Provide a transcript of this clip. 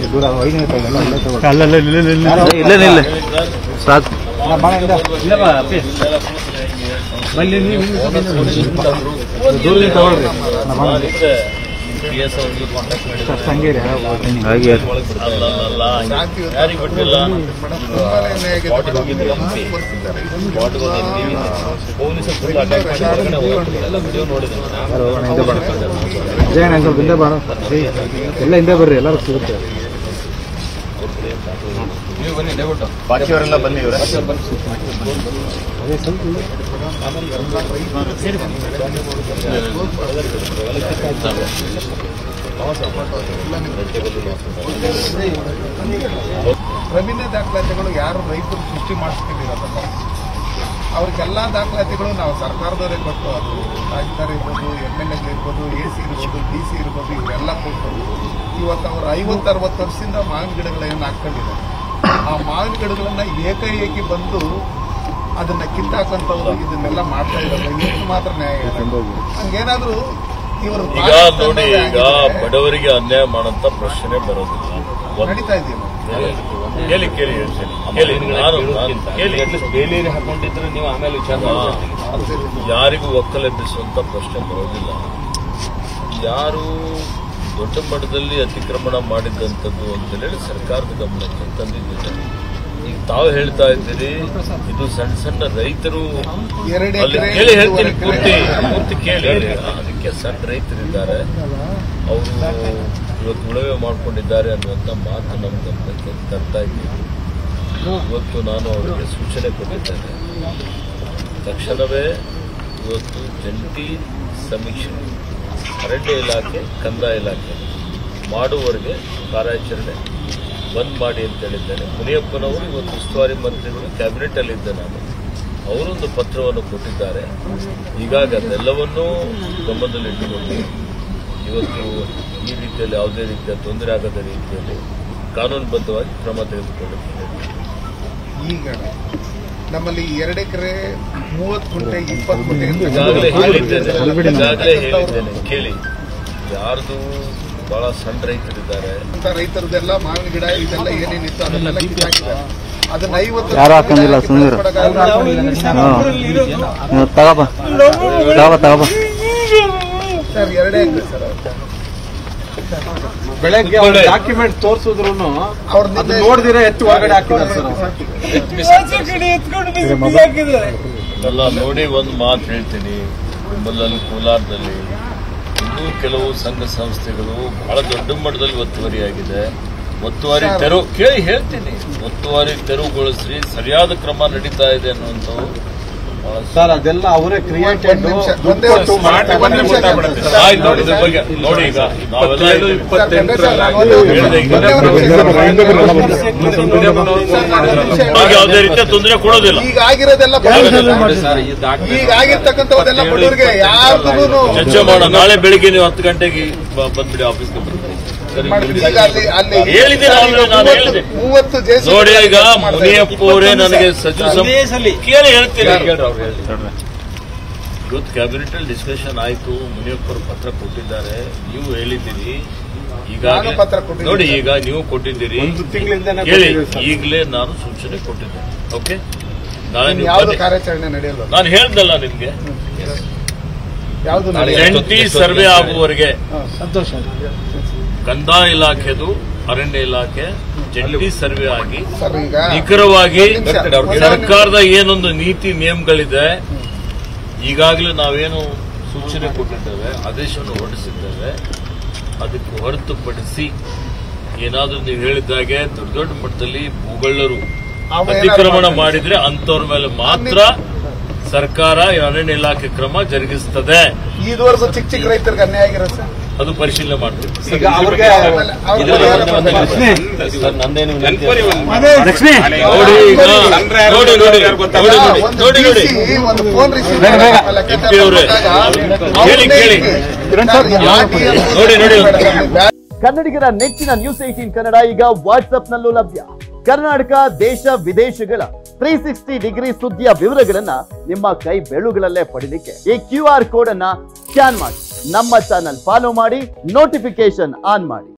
ದೂರ ಐನೂರು ತಗೊಳ್ಳಿ ಅಲ್ಲೇ ತಗೊಳ್ಳಿ ಅಲ್ಲಲ್ಲ ಇಲ್ಲ ಇಲ್ಲ ಇಲ್ಲ ಇಲ್ಲೇ ನಿಲ್ಲ ಸಾಕು ಅಣ್ಣ, ಬಾಣ ಇಂದ. ದೂರದಿಂದ ತಗೊಳ್ರಿ ಅಣ್ಣ, ಬಾಣ ಇಂದ. ಸರ್, ಸಂಗೇರಿ ಹೋಗ್ತೀನಿ. ಹಾಗೆ ಯಾರಿಗೆ ಬಿಟ್ಟಿಲ್ಲ ಸ್ಪಾಟ್ಗೆ ಹೋಗಿದ್ರು ಪೊಲೀಸ್ ಫುಲ್ ಅಟ್ಯಾಕ್ ಮಾಡಿ ಹೊರಗಡೆ ಹೋಗ್ಬಿಟ್ಟಿದ್ರು. ಎಲ್ಲ ವಿಡಿಯೋ ನೋಡಿದೆ ಯಾರು ಅಣ್ಣ, ಹಿಂದೆ ಬಾಣ. ಜಯ ಅಣ್ಣ, ಸ್ವಲ್ಪ ಹಿಂದೆ ಬಾಣ ಏಯ್, ಎಲ್ಲ ಹಿಂದೆ ಬರ್ರಿ ಎಲ್ಲರೂ ಸಿಗುತ್ತೆ ನೀವು ಬನ್ನಿ ದಯವಿಟ್ಟು ಬಾಕಿಯವರೆಲ್ಲ ಬನ್ನಿ ಇವರೇ ರವೀಂದ್ರ ದಾಖಲಾತಿಗಳು ಯಾರು ರೈತರು ಸೃಷ್ಟಿ ಮಾಡಿಸ್ಕೊಂಡಿರೋದಲ್ಲ ಅವ್ರಿಗೆಲ್ಲ ದಾಖಲಾತಿಗಳು ನಾವು ಸರ್ಕಾರದವರೇ ಕೊಟ್ಟು ಅದು ರಾಜ್ಯದಾರ ಇರ್ಬೋದು ಎಮ್ ಎಲ್ ಎಗಳಿರ್ಬೋದು ಎ ಸಿ ಇರ್ಬೋದು ಡಿ ಸಿ ಇರ್ಬೋದು ಇವರೆಲ್ಲ ಕೊಟ್ಟು ಇವತ್ತು ಅವರು ಐವತ್ತು ಅರವತ್ತು ವರ್ಷದಿಂದ ಮಾವಿನ ಗಿಡಗಳೇನು ಹಾಕೊಂಡಿದ್ದಾರೆ ಆ ಮಾವಿನ ಗಿಡಗಳನ್ನ ಏಕಾಏಕಿ ಬಂದು ಅದನ್ನ ಕಿತ್ತಾಕಂತವ್ರು ಇದನ್ನೆಲ್ಲ ಮಾಡ್ತಾ ಇದ್ದಾರೆ ಇವತ್ತು ಮಾತ್ರ ನ್ಯಾಯ ಇಲ್ಲ. ಹಂಗೇನಾದ್ರೂ ಇವರು ಈಗ ನೋಡಿ ಈಗ ಬಡವರಿಗೆ ಅನ್ಯಾಯ ಮಾಡಂತ ಪ್ರಶ್ನೆ ಬರೋದಿಲ್ಲ ಒಂದು- ನಡೀತಾ ಇದೆಯಲ್ಲ ಕೇಳಿ ಕೇಳಿ ಹೇಳ್ತೀನಿ ಕೇಳಿ ನಾನು ನಾನು ಕೇಳಿ ಬೇಲಿ ಹಾಕೊಂಡಿದ್ರೆ ನೀವು ಆಮೇಲೆ ವಿಚಾರ ಮಾಡ್ತೀರಿ ಯಾರಿಗೂ ಒಕ್ಕಲೆಬ್ಬಿಸುವಂತ ಪ್ರಶ್ನೆ ಬರೋದಿಲ್ಲ ಯಾರು ದೊಡ್ಡ ಮಟ್ಟದಲ್ಲಿ ಅತಿಕ್ರಮಣ ಮಾಡಿದ್ದಂಥದ್ದು ಅಂತ ಹೇಳಿ ಸರ್ಕಾರದ ಗಮನಕ್ಕೆ ತಂದಿದ್ದಾರೆ ಈಗ ತಾವು ಹೇಳ್ತಾ ಇದ್ದೀರಿ ಇದು ಸಣ್ಣ ಸಣ್ಣ ರೈತರು ಎರಡು ಅಲ್ಲಿ ಎಕರೆ ಕೇಳಿ ಹೇಳ್ತೀನಿ ಪೂರ್ತಿ ಎರಡೂವರೆ ಪೂರ್ತಿ ಕೇಳಿ ಅದಕ್ಕೆ ಸಣ್ಣ ರೈತರಿದ್ದಾರೆ ಅವರು ಇವತ್ತು ಉಳವೆ ಮಾಡ್ಕೊಂಡಿದ್ದಾರೆ ಅನ್ನುವಂಥ ಮಾತು ನಮ್ಮ ಗಮನಕ್ಕೆ ತರ್ತಾ ಇದ್ದೀವಿ ಇವತ್ತು ನಾನು ಅವರಿಗೆ ಸೂಚನೆ ಕೊಟ್ಟಿದ್ದೇನೆ ತಕ್ಷಣವೇ ಇವತ್ತು ಜಂಟಿ ಸಮೀಕ್ಷೆ ಅರಣ್ಯ ಇಲಾಖೆ ಕಂದಾಯ ಇಲಾಖೆ ಮಾಡುವವರೆಗೆ ಕಾರ್ಯಾಚರಣೆ ಬಂದ್ ಮಾಡಿ ಅಂತ ಹೇಳಿದ್ದೇನೆ ಮುನಿಯಪ್ಪನವರು ಇವತ್ತು ಉಸ್ತುವಾರಿ ಮಂತ್ರಿಗಳು ಕ್ಯಾಬಿನೆಟ್ ಅಲ್ಲಿದ್ದೆ ನಾನು ಅವರೊಂದು ಪತ್ರವನ್ನು ಕೊಟ್ಟಿದ್ದಾರೆ ಹೀಗಾಗಿ ಅದೆಲ್ಲವನ್ನೂ ಗಮನದಲ್ಲಿಟ್ಟುಕೊಂಡು ಇವತ್ತು ಈ ರೀತಿಯಲ್ಲಿ ಯಾವುದೇ ರೀತಿಯ ತೊಂದರೆ ಆಗದ ರೀತಿಯಲ್ಲಿ ಕಾನೂನುಬದ್ಧವಾಗಿ ಕ್ರಮ ತೆಗೆದುಕೊಳ್ಳುತ್ತೇನೆ ಈಗ ನಮ್ಮಲ್ಲಿ ಎರಡು ಎಕರೆ ಮೂವತ್ತು ಗುಂಟೆ ಇಪ್ಪತ್ತು ಗುಂಟೆ ಅಂತ ಈಗಾಗಲೇ ಹೇಳಿದ್ದೇನೆ ಅಲ್ಬಿಡಿ ನಾನು. ಈಗಾಗಲೇ ಹೇಳಿದ್ದೇನೆ ಕೇಳಿ ಯಾರ್ದು ಬಹಳ ಸಣ್ಣ ರೈತರಿದ್ದಾರೆ ಅಂತ ರೈತರದೆಲ್ಲ ಮಾವಿನ ಗಿಡ ಇದೆಲ್ಲ ಏನೇನಿತ್ತು ಅದನ್ನೆಲ್ಲ ಕಿತ್ತಾಕಿದ್ದಾರೆ ಅದನ್ನ ಐವತ್ತು ಯಾರು ಹಾಕೊಂಡಿಲ್ಲ, ಸುಮ್ನಿರು. ನೀವು ತಗೋಬ ತಗೋಬ ತಗೋಬ ಸರ್ ಎರಡೇ ಎಕರೆ ಸರ್ ಅವ್ರ್ದು. ಬೆಳಗ್ಗೆ ಡಾಕ್ಯುಮೆಂಟ್ ತೋರಿಸಿದ್ರು ಅವ್ರದ್ದು ಅದು ನೋಡ್ದಿರ ಎತ್ತು ಹೊರಗಡೆ ಹಾಕಿದ್ದಾರೆ ಸರ್ ಅವ್ರು. ಎಲ್ಲ ನೋಡಿ ಒಂದು ಮಾತು ಹೇಳ್ತೀನಿ ನಿಮ್ಮಲ್ಲಿ ಕೋಲಾರದಲ್ಲಿ ಇನ್ನೂ ಕೆಲವು ಸಂಘ ಸಂಸ್ಥೆಗಳು ಬಹಳ ದೊಡ್ಡ ಮಟ್ಟದಲ್ಲಿ ಒತ್ತುವರಿಯಾಗಿದೆ ಒತ್ತುವರಿ ತೆರವು ಕೇಳಿ ಹೇಳ್ತೀನಿ ಒತ್ತುವರಿ ತೆರವುಗೊಳಿಸಿ ಸರಿಯಾದ ಕ್ರಮ ನಡೀತಾ ಇದೆ ಅನ್ನುವಂಥವು ಬಹಳ ಸರ್ ಅದೆಲ್ಲ ಅವರೇ ಕ್ರಿಯೇಟೆಡ್ ಒಂದ್ ನಿಮಿಷ, ಒಂದೇ ಒಂದು ಒಂದ್ ನಿಮಿಷ ಸರ್, ಆಯ್ತು ನೋಡಿ ಇದ್ರ ಬಗ್ಗೆ ನೋಡಿ ಈಗ ನಾವೆಲ್ಲ ಇದ್ದೀವಿ. ಸರ್, ಗಂಗಾ ಸರ್, ನಾನು ಒಂದೇ ಒಂದು ಹೇಳಿದೆ ಈಗ. ಒಂದೇ ಒಂದು ನಿಮಿಷ ಸರ್. ಆಗ ಯಾವುದೇ ರೀತಿಯ ತೊಂದರೆ ಕೊಡೋದಿಲ್ಲ ಈಗ ಆಗಿರೋದೆಲ್ಲ ಬಡವರಿಗೆ. ಸರ್ ಈ ದಾಖಲೆ ಈಗ ಆಗಿರ್ತಕ್ಕಂಥದ್ದೆಲ್ಲ ಬಡವರಿಗೆ ಯಾರ್ದು ಚರ್ಚೆ ಮಾಡೋಣ ನಾಳೆ ಬೆಳಿಗ್ಗೆ ನೀವು ಹತ್ತು ಗಂಟೆಗೆ ಬ- ಬಂದ್ಬಿಡಿ ಆಫೀಸ್ಗೆ ಬಂದ್ಬಿಡಿ ಸರಿ, ಈಗ ಅಲ್ಲಿ ಅಲ್ಲಿ ಹೇಳಿದ್ದೀನಿ ಆಲ್ರೆಡಿ ನಾನು ಮೂವತ್ತು- ಹೇಳಿದೆ. ಮೂವತ್ತು ಜೆ.ಸಿ.ಬಿ. ನೋಡಿ ಈಗ ಮಾಡ್ತಾ ಮುನಿಯಪ್ಪ ಅವರೇ ನನಗೆ ಸಚಿವ ಸಂಪುಟ ಕೇಳಿ ಹೇಳ್ತೀನಿ ಕೇಳ್ರಿ ಅವ್ರು ಹೇಳಿ ಇವತ್ತು ಕ್ಯಾಬಿನೆಟ್ ಅಲ್ಲಿ ಡಿಸ್ಕಷನ್ ಆಯ್ತು ಮುನಿಯಪ್ಪ ಅವರು ಪತ್ರ ಕೊಟ್ಟಿದ್ದಾರೆ ನೀವು ಹೇಳಿದ್ದೀರಿ ಈಗಾಗಲೇ ನಾನು ಪತ್ರ ಕೊಟ್ಟಿದ್ದೀನಿ. ನೋಡಿ ಈಗ ನೀವು ಕೊಟ್ಟಿದ್ದೀರಿ ಒಂದು ತಿಂಗಳಿಂದನೇ ಹೇಳಿ ಕೊಟ್ಟಿದ್ದೀವಿ ಸರ್. ಈಗಲೇ ನಾನು ಸೂಚನೆ ಕೊಟ್ಟಿದ್ದೇನೆ ಓಕೆ ನಾಳೆ ಇನ್ನು ನೀವು ಯಾವ್ದು ಬನ್ನಿ. ಕಾರ್ಯಾಚರಣೆ ನಡೆಯಲ್ಲ ನಾನು ಹೇಳ್ದಲ್ಲ ನಿಮ್ಗೆ ಯಾವ್ದು ನಾಳೆ ನಡೆಯಲ್ಲ ಜಂಟಿ ಸರ್ವೆ ಆಗುವವರೆಗೆ ಸಂತೋಷ ಕಂದಾಯ ಇಲಾಖೆದು ಅರಣ್ಯ ಇಲಾಖೆ ಜಂಟಿ ಸರ್ವೆ ಆಗಿ ಸರ್ ಈಗ ನಿಖರವಾಗಿ ಒಂದ್ ನಿಮಿಷ. ಸರ್ಕಾರದ ಏನೊಂದು ನೀತಿ ನಿಯಮಗಳಿದೆ ಈಗಾಗಲೇ ನಾವೇನು ಸೂಚನೆ ಕೊಟ್ಟಿದ್ದೇವೆ ಆದೇಶವನ್ನು ಹೊರಡಿಸಿದ್ದೇವೆ ಅದಕ್ಕೆ ಹೊರತುಪಡಿಸಿ ಏನಾದರೂ ನೀವು ಹೇಳಿದ್ದಾಗೆ ದೊಡ್ಡ ದೊಡ್ಡ ಮಟ್ಟದಲ್ಲಿ ಭೂಗಳ್ಳರು ಅವು ಏನಾದ್ರು ಅತಿಕ್ರಮಣ ಮಾಡ್ತಾರೆ. ಮಾಡಿದ್ರೆ ಅಂತವ್ರ ಮೇಲೆ ಮಾತ್ರ ಸರ್ಕಾರ ಅರಣ್ಯ ಇಲಾಖೆ ಕ್ರಮ ಜರುಗಿಸ್ತದೆ ಇದುವರೆಗೂ ಚಿಕ್ಕ ಚಿಕ್ಕ ರೈತರಿಗೆ ಅನ್ಯಾಯ ಆಗಿರೋದು ಸರ್ ಅದು ಪರಿಶೀಲನೆ ಮಾಡ್ತೀವಿ ಈಗ ಅವ್ರಿಗೆ ಆಮೇಲೆ ಅವ್ರು ಇದು ಯಾರು ಒಂದೇ ಒಂದು ಮಾಡ್ತಾರೆ? ಸರ್ ನಂದೇನು ವಿನಂತಿ ಅಂದ್ರೆ- ಲಕ್ಷ್ಮಿ ನೋಡಿ ಈಗ ನೋಡಿ ನೋಡಿ ನೋಡಿ ನೋಡಿ ಒಂದು ನೋಡಿ ನೋಡಿ DC, ಒಂದು ಫೋನ್ ರಿಸೀವ್ ಬೇಗ, ಬೇಗ. ಎಂಪಿ ಅವರೇ, ಕೇಳಿ, ಕೇಳಿ. ನೋಡಿ, ನೋಡಿ. ಕನ್ನಡಿಗರ ನೆಚ್ಚಿನ ನ್ಯೂಸ್ ಏಟೀನ್ ಕನ್ನಡ ಈಗ ವಾಟ್ಸ್ಆಪ್ನಲ್ಲೂ ಲಭ್ಯ ಕರ್ನಾಟಕ ದೇಶ ವಿದೇಶಗಳ ತ್ರೀ ಸಿಕ್ಸ್ಟಿ ಡಿಗ್ರಿ ಸುದ್ದಿಯ ವಿವರಗಳನ್ನ ನಿಮ್ಮ ಕೈ ಬೆಳುಗಳಲ್ಲೇ ಪಡಿಲಿಕ್ಕೆ ಈ ಕ್ಯೂ ಆರ್ ಕೋಡ್ ಅನ್ನ ಸ್ಕ್ಯಾನ್ ಮಾಡಿ ನಮ್ಮ ಚಾನಲ್ ಫಾಲೋ ಮಾಡಿ ನೋಟಿಫಿಕೇಶನ್ ಆನ್ ಮಾಡಿ